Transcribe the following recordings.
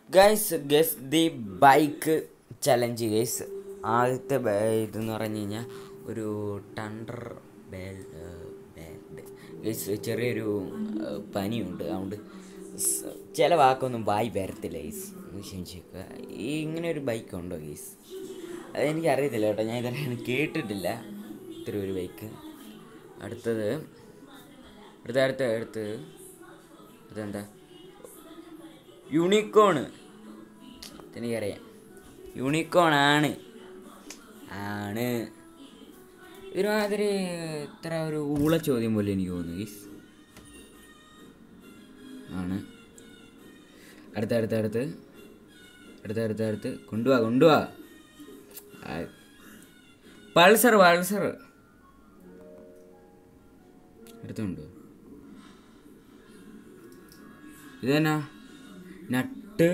Guys guess the bike challenge guys ആദ്യത്തെ ബ- ഇതെന്ന് പറഞ്ഞു കഴിഞ്ഞാൽ ഒരു ടണ്ടർ ബേൽ ബാഡ് ഗൈസ് ചെറിയൊരു ആ, പനിയുണ്ട് അതുകൊണ്ട് സ് ചില വാക്കൊന്നും വായി വരത്തില്ല ഗൈസ് ഒന്ന് ക്ഷമിച്ചേക്കുക ഈ ഇങ്ങനെ ഒരു ബൈക്ക് ഉണ്ടോ ഗൈസ് അതെനിക്കറിയത്തില്ല കേട്ടോ ഞാൻ ഇതുവരെ കേട്ടിട്ടില്ല ഇത്ര ഒരു ബൈക്ക് അടുത്തത് അടുത്ത അടുത്ത അടുത്തത് ഇതെന്താ യൂണിക്കോണ് എനിക്കറിയാം യൂണിക്കോൺ ആണ് ആണ് ഒരുമാതിരി ഇത്ര ഒരു ഊള ചോദ്യം പോലെ എനിക്ക് തോന്നുന്നു ഗീസ് ആണ് അടുത്ത അടുത്ത അടുത്ത് അടുത്ത അടുത്ത അടുത്ത് കൊണ്ടുപോവാ കൊണ്ടുപോവാ ആ. പൾസർ പൾസർ അടുത്തുണ്ടോ ഇതെന്നാ നട്ട്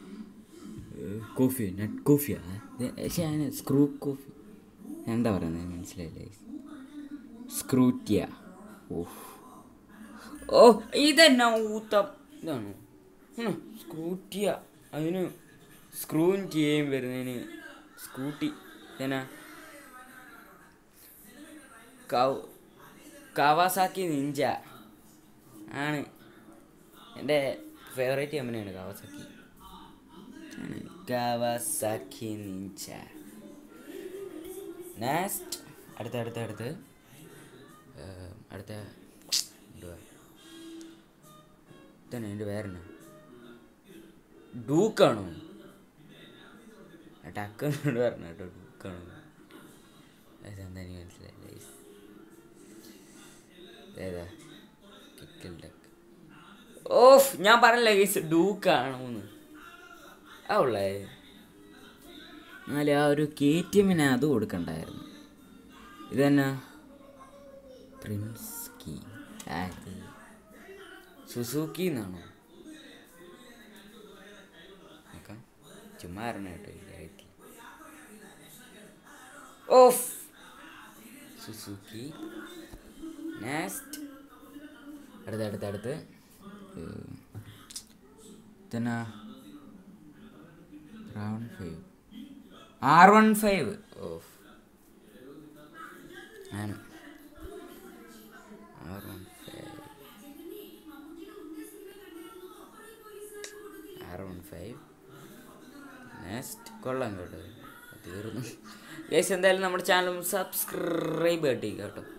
കോഫി നട്ട് കോഫിയാ പക്ഷേ അതിന് സ്ക്രൂ കോഫി എന്താ പറയുന്നത് മനസ്സിലായില്ലേ സ്ക്രൂറ്റിയ ഓ ഓ ഇതെന്നാ ഊത്തം ഇതാണോ ഉം, സ്ക്രൂറ്റിയ അതിന് സ്ക്രൂവും ടിയയും വരുന്നതിന് സ്കൂട്ടി ഇതെന്നാ കൗ കവാസാക്കി നിഞ്ച ആണ് എൻ്റെ ഫേവറേറ്റ് കമ്പനിയാണ് കവാസാക്കി ആണ് കവാസാക്കി നിഞ്ച നെക്സ്റ്റ് അടുത്ത അടുത്ത അടുത്ത് ഏം, അടുത്ത എന്തുവാ ഇതന്നെ എൻ്റെ പേരെന്നാ ഡൂക്കാണോ ടക്കനോട് പറഞ്ഞു കേട്ടോ ഡൂക്കാണോ അതെന്താ എനിക്ക് മനസ്സിലായില്ല ഏതാ കിക്കൽ ഡക്ക് ഓഫ് ഞാൻ പറഞ്ഞില്ല ഗീസ് ഡൂക്കാണോന്ന് ആ ഉള്ളേ എന്നാലും ആ ഒരു കെ ടി എമ്മിന് അത് കൊടുക്കണ്ടായിരുന്നു ഇതെന്നാ പ്രിൻസ്കി അത് സുസൂക്കി എന്നാണോ നോക്കാം ചുമ്മാ അറിഞ്ഞ കേട്ടോ ഇതായിട്ട് ഓഫ് സുസുക്കി നെക്സ്റ്റ് അടുത്ത അടുത്ത അടുത്ത് തന്നെ one five R one five off ആണ് R one five R one five next കൊള്ളാം കേട്ടോ തീർന്നു ഗൈസ് എന്തായാലും നമ്മുടെ ചാനൽ സബ്സ്ക്രൈബ് കേട്ടോ കേട്ടോ